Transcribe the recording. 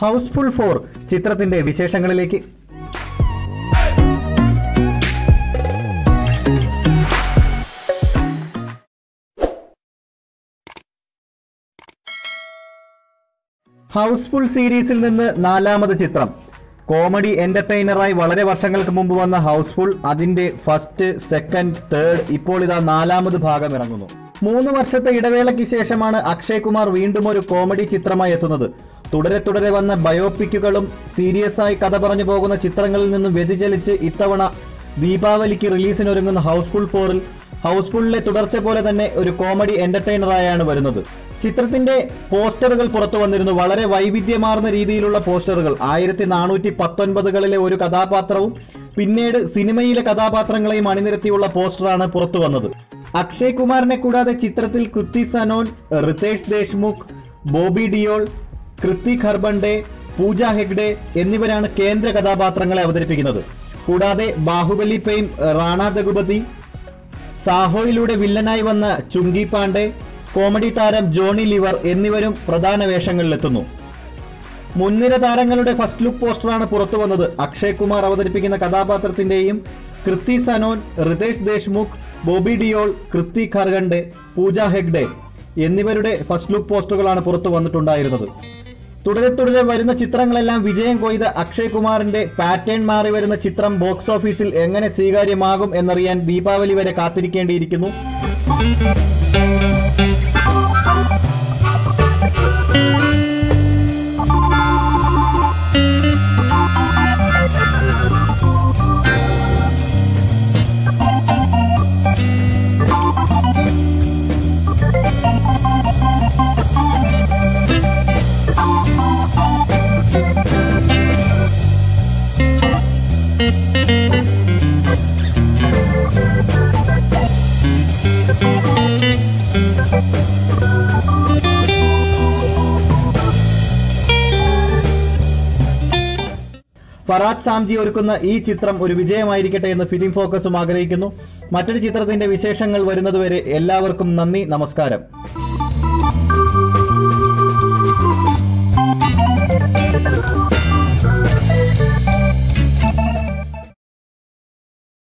house full four ചിത്രത്തിന്റെ വിശേഷങ്ങളിലേക്ക് house full സീരീസിൽ നിന്ന് നാലാമത് ചിത്രം കോമഡി എന്റർടൈനറായി വളരെ വർഷങ്ങൾക്ക് മുമ്പ് വന്ന ഹൗസ്ഫുൾ അതിന്റെ ഫസ്റ്റ് സെക്കൻഡ് തേർഡ് ഇപ്പോൾ ഇതാ നാലാമത് ഭാഗം ഇറങ്ങുന്നു മൂന്ന് വർഷത്തെ ഇടവേളയ്ക്ക് ശേഷമാണ് അക്ഷയ് കുമാർ വീണ്ടും ഒരു കോമഡി ചിത്രമായി എത്തുന്നത് തുടരെ തുടരെ വന്ന ബയോപിക്കുകളും സീരിയസ് ആയി കഥ പറഞ്ഞു പോകുന്ന ചിത്രങ്ങളിൽ നിന്നും വ്യതിചലിച്ച് ഇത്തവണ ദീപാവലിക്ക് റിലീസിനൊരുങ്ങുന്ന ഹൗസ്ഫുൾ ഫോറിൽ ഹൗസ്ഫുള്ളിലെ തുടർച്ച പോലെ തന്നെ ഒരു കോമഡി എന്റർടൈനറായാണ് വരുന്നത് ചിത്രത്തിന്റെ പോസ്റ്ററുകൾ പുറത്തു വന്നിരുന്നു വളരെ വൈവിധ്യമാർന്ന രീതിയിലുള്ള പോസ്റ്ററുകൾ ആയിരത്തി നാനൂറ്റി പത്തൊൻപതുകളിലെ ഒരു കഥാപാത്രവും പിന്നീട് സിനിമയിലെ കഥാപാത്രങ്ങളെയും അണിനിരത്തിയുള്ള പോസ്റ്ററാണ് പുറത്തു വന്നത് അക്ഷയ് കുമാറിനെ കൂടാതെ ചിത്രത്തിൽ കൃതി സനോൻ റിതേഷ് ദേശ്മുഖ് ബോബി ഡിയോൾ കൃതി ഖർബണ്ഡെ പൂജ ഹെഗ്ഡെ എന്നിവരാണ് കേന്ദ്ര കഥാപാത്രങ്ങളെ അവതരിപ്പിക്കുന്നത് കൂടാതെ ബാഹുബലി ഫെയിം റാണ ദഗുപതി സാഹോയിലൂടെ വില്ലനായി വന്ന ചുങ്കി പാണ്ഡെ കോമഡി താരം ജോണി ലിവർ എന്നിവരും പ്രധാന വേഷങ്ങളിലെത്തുന്നു മുൻനിര താരങ്ങളുടെ ഫസ്റ്റ് ലുക്ക് പോസ്റ്ററാണ് പുറത്തു വന്നത് അക്ഷയ് കുമാർ അവതരിപ്പിക്കുന്ന കഥാപാത്രത്തിന്റെയും കൃതി സനോൻ റിതേഷ് ദേശ്മുഖ് ബോബി ഡിയോൾ കൃതി ഖർഗണ്ഡെ പൂജ ഹെഗ്ഡെ എന്നിവരുടെ ഫസ്റ്റ് ലുക്ക് പോസ്റ്ററുകളാണ് പുറത്തു വന്നിട്ടുണ്ടായിരുന്നത് തുടരെ തുടരെ വരുന്ന ചിത്രങ്ങളെല്ലാം വിജയം കൊയ്ത അക്ഷയ് കുമാറിന്റെ പാറ്റേൺ മാറി വരുന്ന ചിത്രം ബോക്സ് ഓഫീസിൽ എങ്ങനെ സ്വീകാര്യമാകും എന്നറിയാൻ ദീപാവലി വരെ കാത്തിരിക്കേണ്ടിയിരിക്കുന്നു ഫറാദ് സാംജി ഒരുക്കുന്ന ഈ ചിത്രം ഒരു വിജയമായിരിക്കട്ടെ എന്ന് ഫിലിം ഫോക്കസും ആഗ്രഹിക്കുന്നു മറ്റൊരു ചിത്രത്തിന്റെ വിശേഷങ്ങൾ വരുന്നതുവരെ എല്ലാവർക്കും നന്ദി നമസ്കാരം